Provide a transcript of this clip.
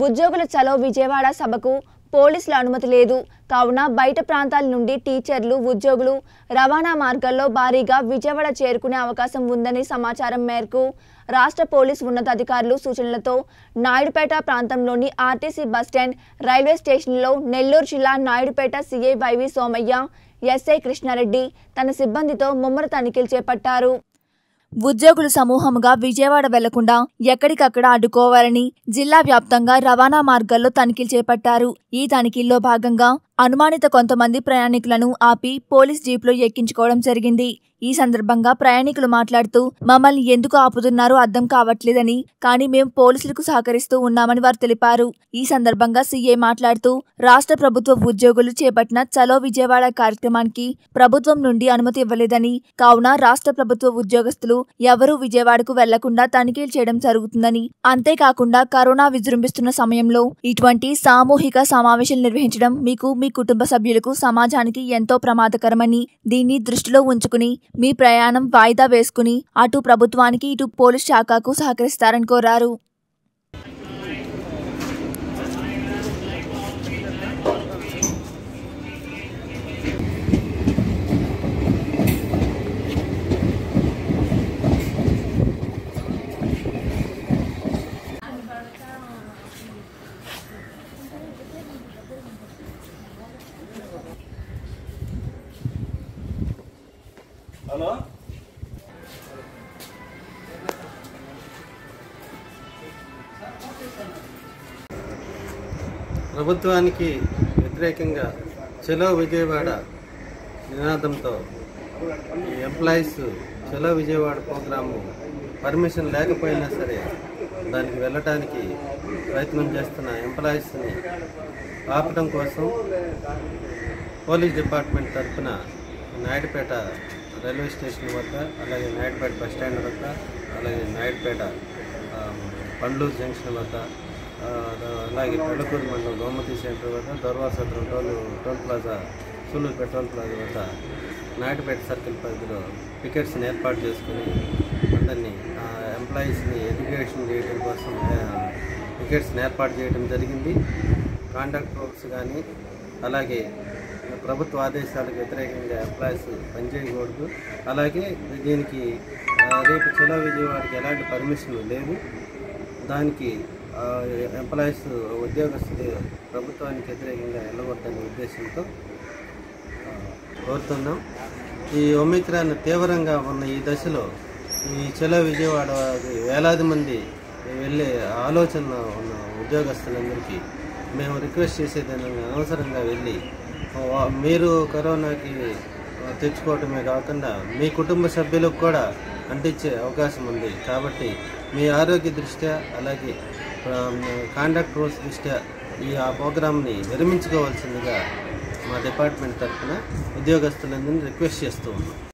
ఉద్యోగుల చలో విజయవాడ సభకు పోలీసుల అనుమతి లేదు కావున బయట ప్రాంతాల నుండి టీచర్లు ఉద్యోగులు రవాణా మార్గాల్లో భారీగా విజయవాడ చేరుకునే అవకాశం ఉందని సమాచారం మేరకు రాష్ట్ర పోలీస్ ఉన్నతాధికారులు సూచనలతో నాయుడుపేట ప్రాంతంలోని ఆర్టీసీ బస్టాండ్ రైల్వే స్టేషన్లో నెల్లూరు జిల్లా Naidupeta CI YV Somaiah SI Krishna Reddy తన సిబ్బందితో ముమ్మర తనిఖీలు చేపట్టారు ఉద్యోగులు సమూహముగా విజయవాడ వెళ్లకుండా ఎక్కడికక్కడ అడ్డుకోవాలని జిల్లా వ్యాప్తంగా రవాణా మార్గాల్లో తనిఖీలు చేపట్టారు ఈ తనిఖీల్లో భాగంగా అనుమానిత కొంతమంది ప్రయాణికులను ఆపి పోలీస్ జీప్లో ఎక్కించుకోవడం జరిగింది ఈ సందర్భంగా ప్రయాణికులు మాట్లాడుతూ మమ్మల్ని ఎందుకు ఆపుతున్నారో అర్థం కావట్లేదని కానీ మేము పోలీసులకు సహకరిస్తూ ఉన్నామని వారు తెలిపారు ఈ సందర్భంగా సీఏ మాట్లాడుతూ రాష్ట్ర ప్రభుత్వ ఉద్యోగులు చేపట్టిన చలో విజయవాడ కార్యక్రమానికి ప్రభుత్వం నుండి అనుమతి ఇవ్వలేదని కావున రాష్ట్ర ప్రభుత్వ ఉద్యోగస్తులు ఎవరూ విజయవాడకు వెళ్లకుండా తనిఖీలు చేయడం జరుగుతుందని అంతేకాకుండా కరోనా విజృంభిస్తున్న సమయంలో ఇటువంటి సామూహిక సమావేశాలు నిర్వహించడం మీకు మీ కుటుంబ సభ్యులకు సమాజానికి ఎంతో ప్రమాదకరమని దీన్ని దృష్టిలో ఉంచుకుని మీ ప్రయాణం వాయిదా వేసుకుని అటు ప్రభుత్వానికి ఇటు పోలీస్ శాఖకు సహకరిస్తారని కోరారు హలో ప్రభుత్వానికి వ్యతిరేకంగా చలో విజయవాడ నినాదంతో ఈ ఎంప్లాయీస్ చలో విజయవాడ ప్రోగ్రాము పర్మిషన్ లేకపోయినా సరే దానికి వెళ్ళటానికి ప్రయత్నం చేస్తున్న ఎంప్లాయీస్ని ఆపడం కోసం పోలీస్ డిపార్ట్మెంట్ తరఫున నాయుడుపేట రైల్వే స్టేషన్ వద్ద అలాగే నాయుడుపేట బస్ స్టాండ్ వద్ద అలాగే నాయుడుపేట ఆ, పండ్లూరు జంక్షన్ వద్ద ఆ, అలాగే పెళ్ళకూరు మండలం గోమతి సెంటర్ వద్ద Dorvasatram toll toll plaza Sullur petrol plaza వద్ద నాయుడుపేట సర్కిల్ పరిధిలో పికెట్స్ని ఏర్పాటు చేసుకుని అందరినీ ఎంప్లాయీస్ని ఎడ్యుకేషన్ చేయడం కోసం పికెట్స్ని ఏర్పాటు చేయడం జరిగింది కాండక్ట్ రూల్స్ కానీ అలాగే ప్రభుత్వ ఆదేశాలకు వ్యతిరేకంగా ఎంప్లాయీస్ పనిచేయకూడదు అలాగే దీనికి ఆ, రేపు చలో విజయవాడకి ఎలాంటి పర్మిషన్ లేదు దానికి ఎంప్లాయీస్ ఉద్యోగస్తులు ప్రభుత్వానికి వ్యతిరేకంగా వెళ్ళకూడదనే ఉద్దేశంతో ఆ, కోరుతున్నాం ఈ ఒమిక్రాన్ తీవ్రంగా ఉన్న ఈ దశలో ఈ చలో విజయవాడ వేలాది మంది వెళ్ళే ఆలోచన ఉన్న ఉద్యోగస్తులందరికీ మేము రిక్వెస్ట్ చేసేది ఏంటంటే అనవసరంగా వెళ్ళి వా- మీరు కరోనాకి తెచ్చుకోవటమే కాకుండా మీ కుటుంబ సభ్యులకు కూడా అంటించే అవకాశం ఉంది కాబట్టి మీ ఆరోగ్య దృష్ట్యా అలాగే కాండక్ట్ రూల్స్ దృష్ట్యా ఈ ఆ ప్రోగ్రామ్ని విరమించుకోవాల్సిందిగా మా డిపార్ట్మెంట్ తరఫున ఉద్యోగస్తులందరినీ రిక్వెస్ట్ చేస్తూ ఉన్నాం